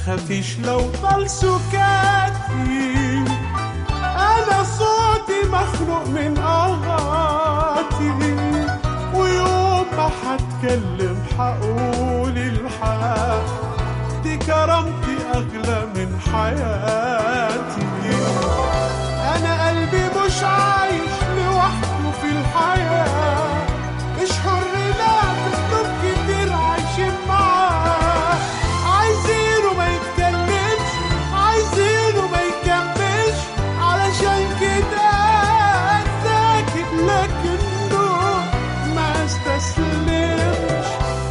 تخافيش لو طال سكاتي انا صوتي مخلوق من قهاتي ويوم ما هتكلم هقول الحق دي كرامتي اغلى من حياتي انا قلبي مش عايش لوحده في الحياه مش حر لا بطلب كتير عايشين معاه عايزينه ما يتكلمش عايزينه ما يكملش علشان كده ساكت لكنه ما استسلمش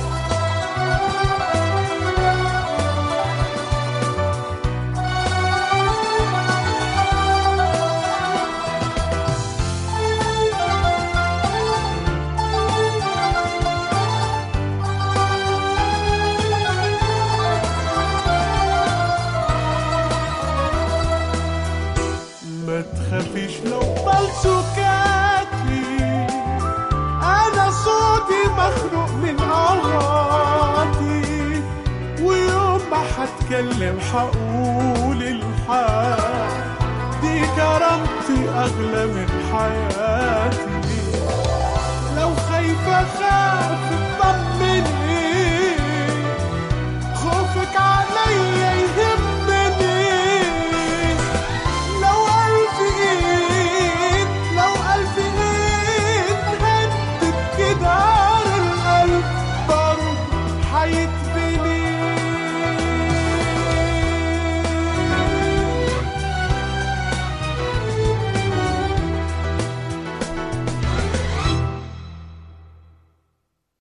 ما تخافيش لو طال سكاتي انا صوتي مخلوق من قراتي ويوم ما هتكلم هقول الحق دي كرامتي اغلى من حياتي لو خايفه خاف